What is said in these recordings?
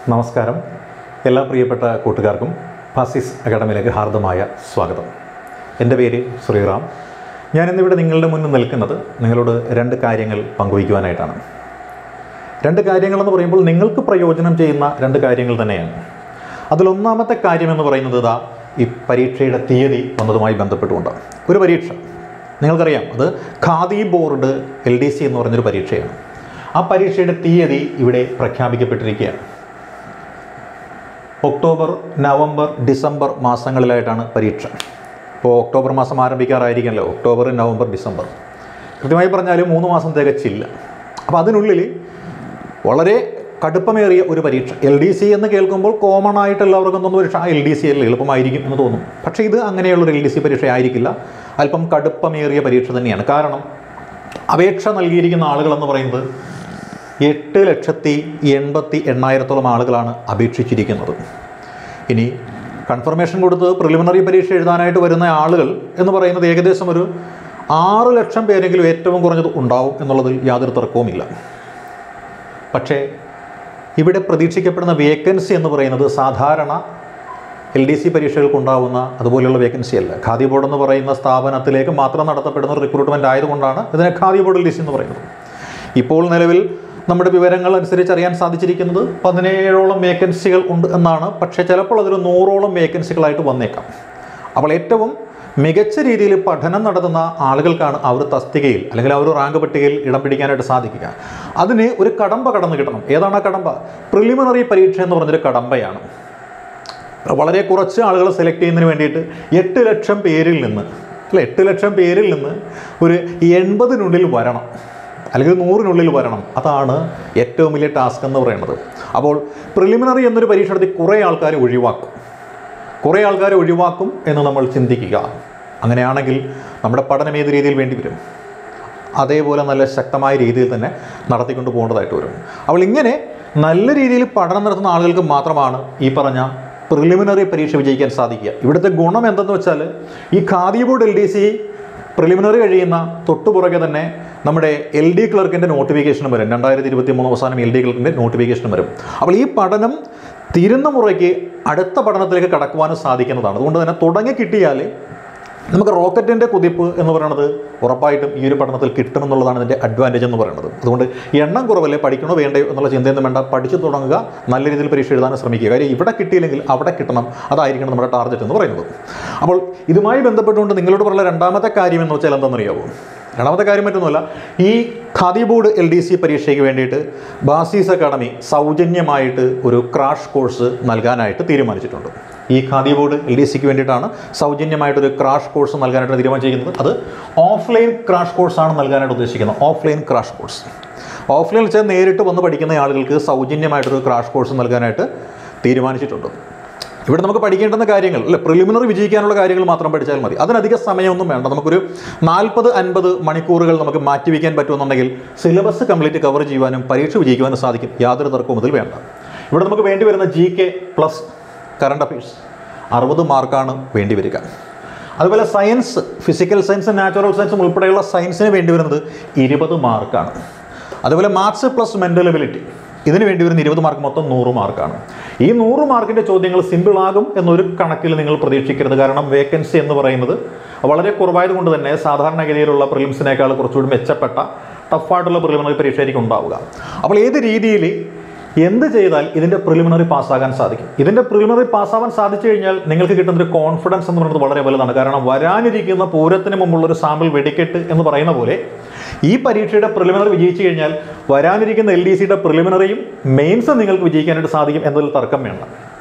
നമസ്കാരം എല്ലാ പ്രിയപ്പെട്ട കൂട്ടുകാർക്കും ഫാസിസ് അക്കാഡമിയിലേക്ക് ഹാർദമായ സ്വാഗതം എൻ്റെ പേര് ശ്രീറാം ഞാനിന്നിവിടെ നിങ്ങളുടെ മുന്നിൽ നിൽക്കുന്നത് നിങ്ങളോട് രണ്ട് കാര്യങ്ങൾ പങ്കുവയ്ക്കുവാനായിട്ടാണ് രണ്ട് കാര്യങ്ങളെന്ന് പറയുമ്പോൾ നിങ്ങൾക്ക് പ്രയോജനം ചെയ്യുന്ന രണ്ട് കാര്യങ്ങൾ തന്നെയാണ് അതിലൊന്നാമത്തെ കാര്യം എന്ന് പറയുന്നത് ഇതാ ഈ പരീക്ഷയുടെ തീയതി വന്നതുമായി ബന്ധപ്പെട്ടുകൊണ്ട് ഒരു പരീക്ഷ നിങ്ങൾക്കറിയാം അത് Khadi board L D C എന്ന് പറഞ്ഞൊരു പരീക്ഷയാണ് ആ പരീക്ഷയുടെ തീയതി ഇവിടെ പ്രഖ്യാപിക്കപ്പെട്ടിരിക്കുകയാണ് ഒക്ടോബർ നവംബർ ഡിസംബർ മാസങ്ങളിലായിട്ടാണ് പരീക്ഷ ഇപ്പോൾ ഒക്ടോബർ മാസം ആരംഭിക്കാറായിരിക്കുമല്ലോ ഒക്ടോബർ നവംബർ ഡിസംബർ കൃത്യമായി പറഞ്ഞാൽ മൂന്ന് മാസം തികച്ചില്ല അപ്പോൾ അതിനുള്ളിൽ വളരെ കടുപ്പമേറിയ ഒരു പരീക്ഷ എൽ ഡി സി എന്ന് കേൾക്കുമ്പോൾ കോമൺ ആയിട്ട് എല്ലാവർക്കും തോന്നുന്ന പരീക്ഷ ആ എൽ ഡി സി അല്ലേ എളുപ്പമായിരിക്കും എന്ന് തോന്നും പക്ഷേ ഇത് അങ്ങനെയുള്ളൊരു എൽ ഡി സി പരീക്ഷ ആയിരിക്കില്ല അല്പം കടുപ്പമേറിയ പരീക്ഷ തന്നെയാണ് കാരണം അപേക്ഷ നൽകിയിരിക്കുന്ന ആളുകളെന്ന് പറയുന്നത് എട്ട് ലക്ഷത്തി എൺപത്തി എണ്ണായിരത്തോളം ആളുകളാണ് അപേക്ഷിച്ചിരിക്കുന്നത് ഇനി കൺഫർമേഷൻ കൊടുത്ത് പ്രിലിമിനറി പരീക്ഷ എഴുതാനായിട്ട് വരുന്ന ആളുകൾ എന്ന് പറയുന്നത് ഏകദേശം ഒരു ആറ് ലക്ഷം പേരെങ്കിലും ഏറ്റവും കുറഞ്ഞത് ഉണ്ടാവും എന്നുള്ളതിൽ യാതൊരു തർക്കവുമില്ല പക്ഷേ ഇവിടെ പ്രതീക്ഷിക്കപ്പെടുന്ന വേക്കൻസി എന്ന് പറയുന്നത് സാധാരണ എൽ ഡി സി പരീക്ഷകൾക്കുണ്ടാവുന്ന അതുപോലെയുള്ള വേക്കൻസി അല്ല ഖാദി ബോർഡ് എന്ന് പറയുന്ന സ്ഥാപനത്തിലേക്ക് മാത്രം നടത്തപ്പെടുന്ന റിക്രൂട്ട്മെൻറ്റ് ആയതുകൊണ്ടാണ് ഇതിനെ Khadi board L D C എന്ന് പറയുന്നത് ഇപ്പോൾ നിലവിൽ നമ്മുടെ വിവരങ്ങൾ അനുസരിച്ച് അറിയാൻ സാധിച്ചിരിക്കുന്നത് പതിനേഴോളം വേക്കൻസികൾ ഉണ്ട് എന്നാണ് പക്ഷേ ചിലപ്പോൾ അതൊരു നൂറോളം വേക്കൻസികളായിട്ട് വന്നേക്കാം അപ്പോൾ ഏറ്റവും മികച്ച രീതിയിൽ പഠനം നടത്തുന്ന ആളുകൾക്കാണ് ആ ഒരു തസ്തികയിൽ അല്ലെങ്കിൽ ആ ഒരു റാങ്ക് പട്ടികയിൽ ഇടം പിടിക്കാനായിട്ട് സാധിക്കുക അതിന് ഒരു കടമ്പ കടന്നു കിട്ടണം ഏതാണ് ആ കടമ്പ പ്രിലിമിനറി പരീക്ഷ എന്ന് പറഞ്ഞൊരു കടമ്പയാണ് വളരെ കുറച്ച് ആളുകളെ സെലക്ട് ചെയ്യുന്നതിന് വേണ്ടിയിട്ട് എട്ട് ലക്ഷം പേരിൽ നിന്ന് അല്ല എട്ട് ലക്ഷം പേരിൽ നിന്ന് ഒരു എൺപതിനുള്ളിൽ വരണം അല്ലെങ്കിൽ നൂറിനുള്ളിൽ വരണം അതാണ് ഏറ്റവും വലിയ ടാസ്ക് എന്ന് പറയുന്നത് അപ്പോൾ പ്രിലിമിനറി എന്നൊരു പരീക്ഷ നടത്തി കുറേ ആൾക്കാർ ഒഴിവാക്കും കുറേ ആൾക്കാരെ ഒഴിവാക്കും എന്ന് നമ്മൾ ചിന്തിക്കുക അങ്ങനെയാണെങ്കിൽ നമ്മുടെ പഠനം ഏത് രീതിയിൽ വേണ്ടി വരും അതേപോലെ നല്ല ശക്തമായ രീതിയിൽ തന്നെ നടത്തിക്കൊണ്ട് പോകേണ്ടതായിട്ട് വരും അപ്പോൾ ഇങ്ങനെ നല്ല രീതിയിൽ പഠനം നടത്തുന്ന ആളുകൾക്ക് മാത്രമാണ് ഈ പറഞ്ഞ പ്രിലിമിനറി പരീക്ഷ വിജയിക്കാൻ സാധിക്കുക ഇവിടുത്തെ ഗുണം എന്തെന്ന് വെച്ചാൽ ഈ Khadi board L D C preliminary കഴിയുന്ന തൊട്ടുപുറകെ തന്നെ നമ്മുടെ എൽ ഡി ക്ലർക്കിൻ്റെ നോട്ടിഫിക്കേഷനും വരും രണ്ടായിരത്തി ഇരുപത്തി മൂന്ന് അവസാനം എൽ ഡി ക്ലർക്കിൻ്റെ നോട്ടിഫിക്കേഷനും വരും അപ്പോൾ ഈ പഠനം തീരുന്ന മുറയ്ക്ക് അടുത്ത പഠനത്തിലേക്ക് കടക്കുവാനും സാധിക്കുന്നതാണ് അതുകൊണ്ട് തന്നെ തുടങ്ങി കിട്ടിയാൽ നമുക്ക് റോക്കറ്റിൻ്റെ കുതിപ്പ് എന്ന് പറയുന്നത് ഉറപ്പായിട്ടും ഈ ഒരു പഠനത്തിൽ കിട്ടുമെന്നുള്ളതാണ് ഇതിൻ്റെ അഡ്വാൻറ്റേജ് എന്ന് പറയുന്നത് അതുകൊണ്ട് എണ്ണം കുറവല്ലേ പഠിക്കണോ വേണ്ടയോ എന്നുള്ള ചിന്തയൊന്നും വേണ്ട പഠിച്ചു തുടങ്ങുക നല്ല രീതിയിൽ പരീക്ഷ എഴുതാൻ ശ്രമിക്കുക കാര്യം ഇവിടെ കിട്ടിയില്ലെങ്കിൽ അവിടെ കിട്ടണം അതായിരിക്കണം നമ്മുടെ ടാർഗറ്റ് എന്ന് പറയുന്നത് അപ്പോൾ ഇതുമായി ബന്ധപ്പെട്ടുകൊണ്ട് നിങ്ങളോട് പറയുന്ന രണ്ടാമത്തെ കാര്യം എന്ന് വെച്ചാൽ എന്താണെന്നറിയാവോ രണ്ടാമത്തെ കാര്യം മറ്റൊന്നുമല്ല ഈ Khadi board L D C പരീക്ഷയ്ക്ക് വേണ്ടിയിട്ട് ബാസീസ് അക്കാഡമി സൗജന്യമായിട്ട് ഒരു ക്രാഷ് കോഴ്സ് നൽകാനായിട്ട് തീരുമാനിച്ചിട്ടുണ്ട് ഈ ഖാദി ബോർഡ് എൽ ഡി സിക്ക് വേണ്ടിയിട്ടാണ് സൗജന്യമായിട്ടൊരു ക്രാഷ് കോഴ്സ് നൽകാനായിട്ട് തീരുമാനിച്ചിരിക്കുന്നത് അത് ഓഫ്ലൈൻ ക്രാഷ് കോഴ്സാണ് നൽകാനായിട്ട് ഉദ്ദേശിക്കുന്നത് ഓഫ്ലൈൻ ക്രാഷ് കോഴ്സ് ഓഫ്ലൈൻ വെച്ചാൽ നേരിട്ട് വന്ന് പഠിക്കുന്ന ആളുകൾക്ക് സൗജന്യമായിട്ടൊരു ക്രാഷ് കോഴ്സ് നൽകാനായിട്ട് തീരുമാനിച്ചിട്ടുണ്ട് ഇവിടെ നമുക്ക് പഠിക്കേണ്ടുന്ന കാര്യങ്ങൾ അല്ലെ പ്രിലിമിനറി വിജയിക്കാനുള്ള കാര്യങ്ങൾ മാത്രം പഠിച്ചാൽ മതി അതിനധിക സമയമൊന്നും വേണ്ട നമുക്കൊരു നാൽപ്പത് അൻപത് മണിക്കൂറുകൾ നമുക്ക് മാറ്റിവെക്കാൻ പറ്റുമെന്നുണ്ടെങ്കിൽ സിലബസ് കംപ്ലീറ്റ് കവർ ചെയ്യുവാനും പരീക്ഷ വിജയിക്കുവാനും സാധിക്കും യാതൊരു തർക്കവും ഇതിൽ വേണ്ട ഇവിടെ നമുക്ക് വേണ്ടി വരുന്ന G K plus current affairs അറുപത് മാർക്കാണ് വേണ്ടി വരിക അതുപോലെ സയൻസ് ഫിസിക്കൽ സയൻസും നാച്ചുറൽ സയൻസും ഉൾപ്പെടെയുള്ള സയൻസിന് വേണ്ടി വരുന്നത് ഇരുപത് മാർക്കാണ് അതുപോലെ മാത്സ് പ്ലസ് മെൻ്റൽ എബിലിറ്റി ഇതിന് വേണ്ടി വരുന്ന ഇരുപത് മാർക്ക് മൊത്തം നൂറ് മാർക്കാണ് ഈ നൂറ് മാർക്കിൻ്റെ ചോദ്യങ്ങൾ സിമ്പിൾ ആകും എന്നൊരു കണക്കിൽ നിങ്ങൾ പ്രതീക്ഷിക്കരുത് കാരണം വേക്കൻസി എന്ന് പറയുന്നത് വളരെ കുറവായതുകൊണ്ട് തന്നെ സാധാരണഗതിയിലുള്ള പ്രിലിംസിനേക്കാൾ കുറച്ചുകൂടി മെച്ചപ്പെട്ട ടഫായിട്ടുള്ള പ്രിലിമിനറി പരീക്ഷയായിരിക്കും ഉണ്ടാവുക അപ്പോൾ ഏത് രീതിയിൽ എന്ത് ചെയ്താൽ ഇതിൻ്റെ പ്രിലിമിനറി പാസ്സാകാൻ സാധിക്കും ഇതിൻ്റെ പ്രിലിമിനറി പാസ്സാവാൻ സാധിച്ചു കഴിഞ്ഞാൽ നിങ്ങൾക്ക് കിട്ടുന്ന ഒരു കോൺഫിഡൻസ് എന്ന് പറയുന്നത് വളരെ വലുതാണ് കാരണം വരാനിരിക്കുന്ന പൂരത്തിന് മുമ്പുള്ള ഒരു സാമ്പിൾ വെടിക്കെട്ട് എന്ന് പറയുന്ന പോലെ ഈ പരീക്ഷയുടെ പ്രിലിമിനറി വിജയിച്ചു കഴിഞ്ഞാൽ വരാനിരിക്കുന്ന എൽ ഡി സിയുടെ പ്രിലിമിനറിയും മെയിൻസും നിങ്ങൾക്ക് വിജയിക്കാനായിട്ട് സാധിക്കും എന്നതിൽ തർക്കം വേണ്ട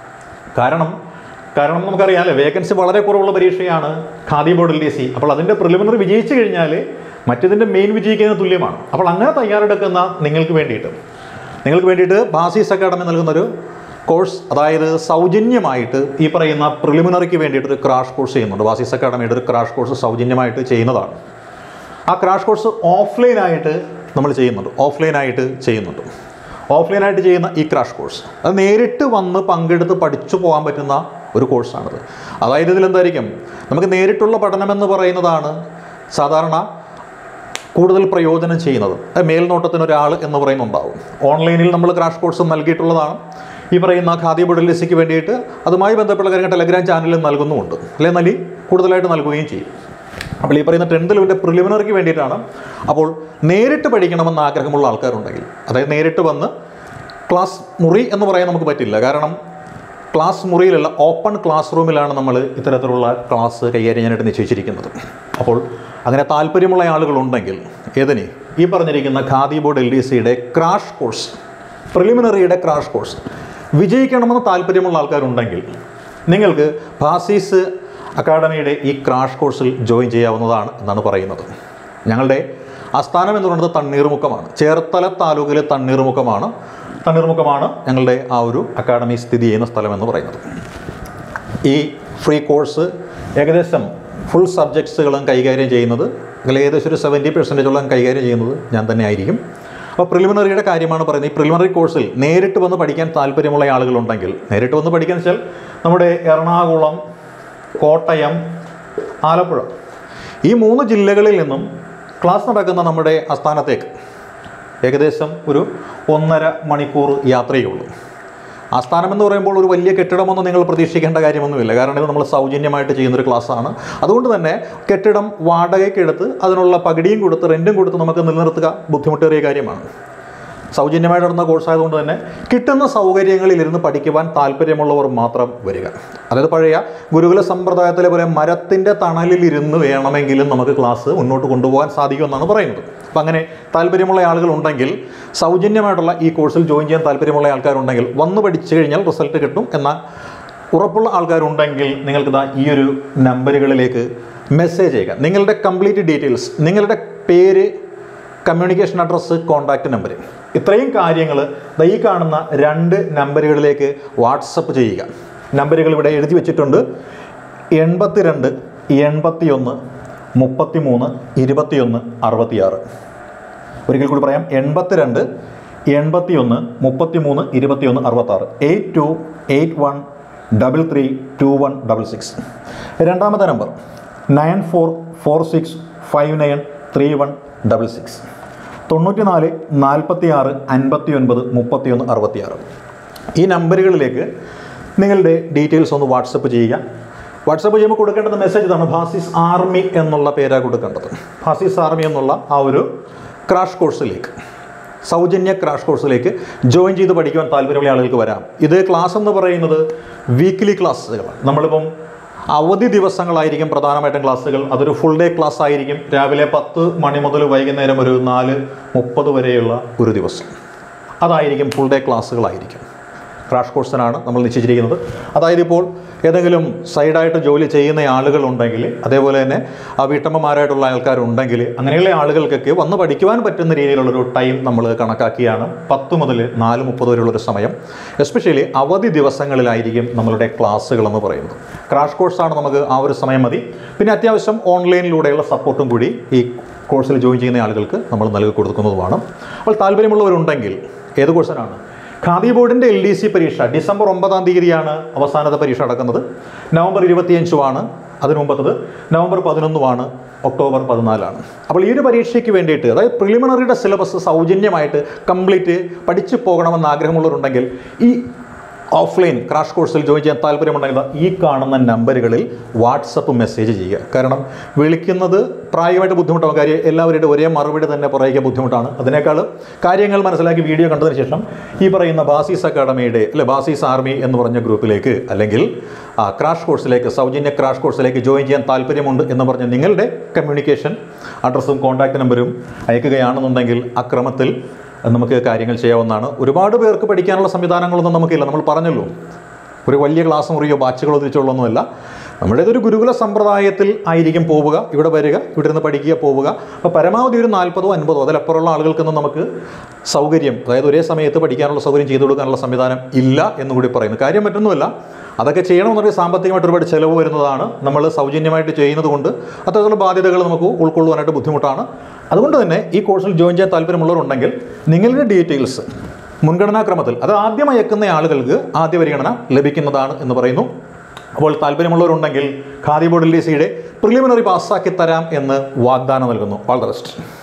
കാരണം കാരണം നമുക്കറിയാം അല്ലേ വേക്കൻസി വളരെ കുറവുള്ള പരീക്ഷയാണ് Khadi board L D C അപ്പോൾ അതിൻ്റെ പ്രിലിമിനറി വിജയിച്ചു കഴിഞ്ഞാൽ മറ്റതിൻ്റെ മെയിൻ വിജയിക്കുന്നതിന് തുല്യമാണ് അപ്പോൾ അങ്ങനെ തയ്യാറെടുക്കുന്ന നിങ്ങൾക്ക് വേണ്ടിയിട്ട് നിങ്ങൾക്ക് വേണ്ടിയിട്ട് ബാസീസ് അക്കാഡമി നൽകുന്നൊരു കോഴ്സ് അതായത് സൗജന്യമായിട്ട് ഈ പറയുന്ന പ്രിലിമിനറിക്ക് വേണ്ടിയിട്ട് ഒരു ക്രാഷ് കോഴ്സ് ചെയ്യുന്നുണ്ട് ബാസീസ് അക്കാഡമിയുടെ ഒരു ക്രാഷ് കോഴ്സ് സൗജന്യമായിട്ട് ചെയ്യുന്നതാണ് ആ ക്രാഷ് കോഴ്സ് ഓഫ്ലൈനായിട്ട് നമ്മൾ ചെയ്യുന്നുണ്ട് ഓഫ്ലൈനായിട്ട് ചെയ്യുന്നുണ്ട് ഓഫ്ലൈനായിട്ട് ചെയ്യുന്ന ഈ ക്രാഷ് കോഴ്സ് അത് നേരിട്ട് വന്ന് പങ്കെടുത്ത് പഠിച്ചു പോകാൻ പറ്റുന്ന ഒരു കോഴ്സാണിത് അതായത് ഇതിലെന്തായിരിക്കും നമുക്ക് നേരിട്ടുള്ള പഠനം എന്ന് പറയുന്നതാണ് സാധാരണ കൂടുതൽ പ്രയോജനം ചെയ്യുന്നത് അത് മേൽനോട്ടത്തിന് ഒരാൾ എന്ന് പറയുന്നുണ്ടാവും ഓൺലൈനിൽ നമ്മൾ ക്രാഷ് കോഴ്സ് നൽകിയിട്ടുള്ളതാണ് ഈ പറയുന്ന ഖാദി ബോർഡ് എൽ ഡി സിക്ക് വേണ്ടിയിട്ട് അതുമായി ബന്ധപ്പെട്ട കാര്യങ്ങൾ ടെലഗ്രാം ചാനലിൽ നൽകുന്നുമുണ്ട് അല്ലെ നലി കൂടുതലായിട്ട് നൽകുകയും ചെയ്യും അപ്പോൾ ഈ പറയുന്ന ടെൻത്ത് ലെവലിൻ്റെ പ്രിലിമിനറിക്ക് വേണ്ടിയിട്ടാണ് അപ്പോൾ നേരിട്ട് പഠിക്കണമെന്ന് ആഗ്രഹമുള്ള ആൾക്കാരുണ്ടെങ്കിൽ അതായത് നേരിട്ട് വന്ന് ക്ലാസ് മുറി എന്ന് പറയാൻ നമുക്ക് പറ്റില്ല കാരണം ക്ലാസ് മുറിയിലല്ല ഓപ്പൺ ക്ലാസ് റൂമിലാണ് നമ്മൾ ഇത്തരത്തിലുള്ള ക്ലാസ് കൈകാര്യം ചെയ്യാനായിട്ട് നിശ്ചയിച്ചിരിക്കുന്നത് അപ്പോൾ അങ്ങനെ താല്പര്യമുള്ള ആളുകളുണ്ടെങ്കിൽ ഏതിന് ഈ പറഞ്ഞിരിക്കുന്ന ഖാദി ബോർഡ് എൽ ഡി സിയുടെ ക്രാഷ് കോഴ്സ് പ്രിലിമിനറിയുടെ ക്രാഷ് കോഴ്സ് വിജയിക്കണമെന്ന് താല്പര്യമുള്ള ആൾക്കാരുണ്ടെങ്കിൽ നിങ്ങൾക്ക് ഭാസീസ് അക്കാഡമിയുടെ ഈ ക്രാഷ് കോഴ്സിൽ ജോയിൻ ചെയ്യാവുന്നതാണ് എന്നാണ് പറയുന്നത് ഞങ്ങളുടെ ആസ്ഥാനം എന്ന് പറയുന്നത് തണ്ണീർമുക്കമാണ് ചേർത്തല താലൂക്കിലെ തണ്ണീർമുക്കമാണ് തണ്ണീർമുക്കമാണ് ഞങ്ങളുടെ ആ ഒരു അക്കാഡമി സ്ഥിതി ചെയ്യുന്ന സ്ഥലം എന്ന് പറയുന്നത് ഈ ഫ്രീ കോഴ്സ് ഏകദേശം ഫുൾ സബ്ജക്ട്സുകളും കൈകാര്യം ചെയ്യുന്നത് അല്ലെങ്കിൽ ഏകദേശം ഒരു സെവൻറ്റി പെർസെൻറ്റേജോളം കൈകാര്യം ചെയ്യുന്നത് ഞാൻ തന്നെ ആയിരിക്കും അപ്പോൾ പ്രിലിമിനറിയുടെ കാര്യമാണ് പറയുന്നത് ഈ പ്രിലിമിനറി കോഴ്സിൽ നേരിട്ട് വന്ന് പഠിക്കാൻ താല്പര്യമുള്ള ആളുകളുണ്ടെങ്കിൽ നേരിട്ട് വന്ന് പഠിക്കാൻ വെച്ചാൽ നമ്മുടെ എറണാകുളം കോട്ടയം ആലപ്പുഴ ഈ മൂന്ന് ജില്ലകളിൽ നിന്നും ക്ലാസ് നടക്കുന്ന നമ്മുടെ ആസ്ഥാനത്തേക്ക് ഏകദേശം ഒരു ഒന്നര മണിക്കൂർ യാത്രയേ ഉള്ളൂ ആസ്ഥാനം എന്ന് പറയുമ്പോൾ ഒരു വലിയ കെട്ടിടമൊന്നും നിങ്ങൾ പ്രതീക്ഷിക്കേണ്ട കാര്യമൊന്നുമില്ല കാരണം ഇത് നമ്മൾ സൗജന്യമായിട്ട് ചെയ്യുന്നൊരു ക്ലാസ്സാണ് അതുകൊണ്ട് തന്നെ കെട്ടിടം വാടകയ്ക്കെടുത്ത് അതിനുള്ള പകിടിയും കൊടുത്ത് റെൻറ്റും കൊടുത്ത് നമുക്ക് നിലനിർത്തുക ബുദ്ധിമുട്ടേറിയ കാര്യമാണ് സൗജന്യമായിട്ട് നടന്ന കോഴ്സ് ആയതുകൊണ്ട് തന്നെ കിട്ടുന്ന സൗകര്യങ്ങളിലിരുന്ന് പഠിക്കുവാൻ താല്പര്യമുള്ളവർ മാത്രം വരിക അതായത് പഴയ ഗുരുകുല സമ്പ്രദായത്തിലെ പോലെ മരത്തിൻ്റെ തണലിലിരുന്ന് വേണമെങ്കിലും നമുക്ക് ക്ലാസ് മുന്നോട്ട് കൊണ്ടുപോകാൻ സാധിക്കുമെന്നാണ് പറയുന്നത് അപ്പം അങ്ങനെ താല്പര്യമുള്ള ആളുകളുണ്ടെങ്കിൽ സൗജന്യമായിട്ടുള്ള ഈ കോഴ്സിൽ ജോയിൻ ചെയ്യാൻ താല്പര്യമുള്ള ആൾക്കാരുണ്ടെങ്കിൽ വന്ന് പഠിച്ചു കഴിഞ്ഞാൽ റിസൾട്ട് കിട്ടും എന്ന ഉറപ്പുള്ള ആൾക്കാരുണ്ടെങ്കിൽ നിങ്ങൾക്ക് ദാ ഈ ഒരു നമ്പറുകളിലേക്ക് മെസ്സേജ് ചെയ്യുക നിങ്ങളുടെ കംപ്ലീറ്റ് ഡീറ്റെയിൽസ് നിങ്ങളുടെ പേര് കമ്മ്യൂണിക്കേഷൻ അഡ്രസ്സ് കോൺടാക്റ്റ് നമ്പർ ഇത്രയും കാര്യങ്ങൾ ഈ കാണുന്ന രണ്ട് നമ്പറുകളിലേക്ക് വാട്സപ്പ് ചെയ്യുക നമ്പറുകൾ ഇവിടെ എഴുതി വെച്ചിട്ടുണ്ട് എൺപത്തി രണ്ട് എൺപത്തി ഒന്ന് മുപ്പത്തി മൂന്ന് ഇരുപത്തിയൊന്ന് അറുപത്തിയാറ് ഒരിക്കൽ കൂടി പറയാം എൺപത്തി രണ്ട് എൺപത്തി ഒന്ന് മുപ്പത്തി മൂന്ന് ഇരുപത്തിയൊന്ന് അറുപത്താറ് eight two eight one double three two one double six രണ്ടാമത്തെ number nine four four six five nine three one double six തൊണ്ണൂറ്റി നാല് നാൽപ്പത്തി ആറ് അൻപത്തി ഒൻപത് മുപ്പത്തി ഒന്ന് അറുപത്തിയാറ് ഈ നമ്പറുകളിലേക്ക് നിങ്ങളുടെ ഡീറ്റെയിൽസ് ഒന്ന് വാട്സപ്പ് ചെയ്യുക വാട്സപ്പ് ചെയ്യുമ്പോൾ കൊടുക്കേണ്ടത് മെസ്സേജ് ഇതാണ് ഭാസിസ് ആർമി എന്നുള്ള പേരാണ് കൊടുക്കേണ്ടത് ഭാസിസ് ആർമി എന്നുള്ള ആ ഒരു ക്രാഷ് കോഴ്സിലേക്ക് സൗജന്യ ക്രാഷ് കോഴ്സിലേക്ക് ജോയിൻ ചെയ്ത് പഠിക്കുവാൻ താല്പര്യമുള്ള ആളുകൾക്ക് വരാം ഇത് ക്ലാസ് എന്ന് പറയുന്നത് വീക്ക്ലി ക്ലാസ്സുകളാണ് നമ്മളിപ്പം അവധി ദിവസങ്ങളായിരിക്കും പ്രധാനമായിട്ടും ക്ലാസ്സുകൾ അതൊരു ഫുൾ ഡേ ക്ലാസ് ആയിരിക്കും രാവിലെ പത്ത് മണി മുതൽ വൈകുന്നേരം ഒരു നാല് മുപ്പത് വരെയുള്ള ഒരു ദിവസം അതായിരിക്കും ഫുൾ ഡേ ക്ലാസ്സുകളായിരിക്കും ക്രാഷ് കോഴ്സിനാണ് നമ്മൾ നിശ്ചയിച്ചിരിക്കുന്നത് അതായത് ഇപ്പോൾ ഏതെങ്കിലും സൈഡായിട്ട് ജോലി ചെയ്യുന്ന ആളുകളുണ്ടെങ്കിൽ അതേപോലെ തന്നെ ആ വീട്ടമ്മമാരായിട്ടുള്ള ആൾക്കാരുണ്ടെങ്കിൽ അങ്ങനെയുള്ള ആളുകൾക്കൊക്കെ വന്ന് പഠിക്കുവാൻ പറ്റുന്ന രീതിയിലുള്ളൊരു ടൈം നമ്മൾ കണക്കാക്കിയാണ് പത്ത് മുതൽ നാല് മുപ്പത് വരെയുള്ളൊരു സമയം എസ്പെഷ്യലി അവധി ദിവസങ്ങളിലായിരിക്കും നമ്മളുടെ ക്ലാസ്സുകൾ എന്ന് പറയുന്നത് ക്രാഷ് കോഴ്സാണ് നമുക്ക് ആ ഒരു സമയം മതി പിന്നെ അത്യാവശ്യം ഓൺലൈനിലൂടെയുള്ള സപ്പോർട്ടും കൂടി ഈ കോഴ്സിൽ ജോയിൻ ചെയ്യുന്ന ആളുകൾക്ക് നമ്മൾ നൽകി കൊടുക്കുന്നതുമാണ് അപ്പോൾ താല്പര്യമുള്ളവരുണ്ടെങ്കിൽ ഏത് കോഴ്സിനാണ് ഖാദി ബോർഡിൻ്റെ എൽ ഡി സി പരീക്ഷ ഡിസംബർ ഒമ്പതാം തീയതിയാണ് അവസാനത്തെ പരീക്ഷ നടക്കുന്നത് നവംബർ ഇരുപത്തിയഞ്ചുമാണ് അതിനു മുമ്പത്തത് നവംബർ പതിനൊന്നുമാണ് ഒക്ടോബർ പതിനാലാണ് അപ്പോൾ ഈ ഒരു പരീക്ഷയ്ക്ക് വേണ്ടിയിട്ട് അതായത് പ്രിലിമിനറിയുടെ സിലബസ് സൗജന്യമായിട്ട് കംപ്ലീറ്റ് പഠിച്ചു പോകണമെന്ന് ആഗ്രഹമുള്ളവരുണ്ടെങ്കിൽ ഈ ഓഫ്ലൈൻ ക്രാഷ് കോഴ്സിൽ ജോയിൻ ചെയ്യാൻ താല്പര്യമുണ്ടെങ്കിൽ ദാ ഈ കാണുന്ന നമ്പറുകളിൽ വാട്സപ്പ് മെസ്സേജ് ചെയ്യുക കാരണം വിളിക്കുന്നത് പ്രായമായിട്ട് ബുദ്ധിമുട്ടാവും കാര്യം എല്ലാവരുടെയും ഒരേ മറുപടി തന്നെ പറയുക ബുദ്ധിമുട്ടാണ് അതിനേക്കാൾ കാര്യങ്ങൾ മനസ്സിലാക്കി വീഡിയോ കണ്ടതിന് ശേഷം ഈ പറയുന്ന ബാസീസ് അക്കാഡമിയുടെ അല്ലെ ബാസീസ് ആർമി എന്ന് പറഞ്ഞ ഗ്രൂപ്പിലേക്ക് അല്ലെങ്കിൽ ആ ക്രാഷ് കോഴ്സിലേക്ക് സൗജന്യ ക്രാഷ് കോഴ്സിലേക്ക് ജോയിൻ ചെയ്യാൻ താല്പര്യമുണ്ട് എന്ന് പറഞ്ഞ് നിങ്ങളുടെ കമ്മ്യൂണിക്കേഷൻ അഡ്രസ്സും കോൺടാക്റ്റ് നമ്പരും അയക്കുകയാണെന്നുണ്ടെങ്കിൽ അക്രമത്തിൽ നമുക്ക് കാര്യങ്ങൾ ചെയ്യാവുന്നതാണ് ഒരുപാട് പേർക്ക് പഠിക്കാനുള്ള സംവിധാനങ്ങളൊന്നും നമുക്കില്ല നമ്മൾ പറഞ്ഞല്ലോ ഒരു വലിയ ക്ലാസ് മുറിയോ ബാച്ചുകളോ തിരിച്ചുള്ളൊന്നുമല്ല നമ്മുടെ ഇതൊരു ഗുരുകുല സമ്പ്രദായത്തിൽ ആയിരിക്കും പോവുക ഇവിടെ വരിക ഇവിടെ നിന്ന് പഠിക്കുക പോവുക അപ്പോൾ പരമാവധി ഒരു നാൽപ്പതോ അൻപതോ അതിലപ്പുറമുള്ള ആളുകൾക്കൊന്നും നമുക്ക് സൗകര്യം അതായത് ഒരേ സമയത്ത് പഠിക്കാനുള്ള സൗകര്യം ചെയ്തു കൊടുക്കാനുള്ള സംവിധാനം ഇല്ല എന്നുകൂടി പറയുന്നു കാര്യം മറ്റൊന്നുമല്ല അതൊക്കെ ചെയ്യണമെന്നുണ്ടെങ്കിൽ സാമ്പത്തികമായിട്ട് ഒരുപാട് ചിലവ് വരുന്നതാണ് നമ്മൾ സൗജന്യമായിട്ട് ചെയ്യുന്നത് കൊണ്ട് അത്തരത്തിലുള്ള ബാധ്യതകൾ നമുക്ക് ഉൾക്കൊള്ളുവാനായിട്ട് ബുദ്ധിമുട്ടാണ് അതുകൊണ്ട് തന്നെ ഈ കോഴ്സിൽ ജോയിൻ ചെയ്യാൻ താല്പര്യമുള്ളവരുണ്ടെങ്കിൽ നിങ്ങളുടെ ഡീറ്റെയിൽസ് മുൻഗണനാക്രമത്തിൽ അത് ആദ്യം അയക്കുന്ന ആളുകൾക്ക് ആദ്യ പരിഗണന ലഭിക്കുന്നതാണ് എന്ന് പറയുന്നു അപ്പോൾ താല്പര്യമുള്ളവരുണ്ടെങ്കിൽ ഖാദി ബോർഡ് എൽ ഡി സിയുടെ പ്രിലിമിനറി പാസ്സാക്കി തരാം എന്ന് വാഗ്ദാനം നൽകുന്നു ഓൾ ദ ബെസ്റ്റ്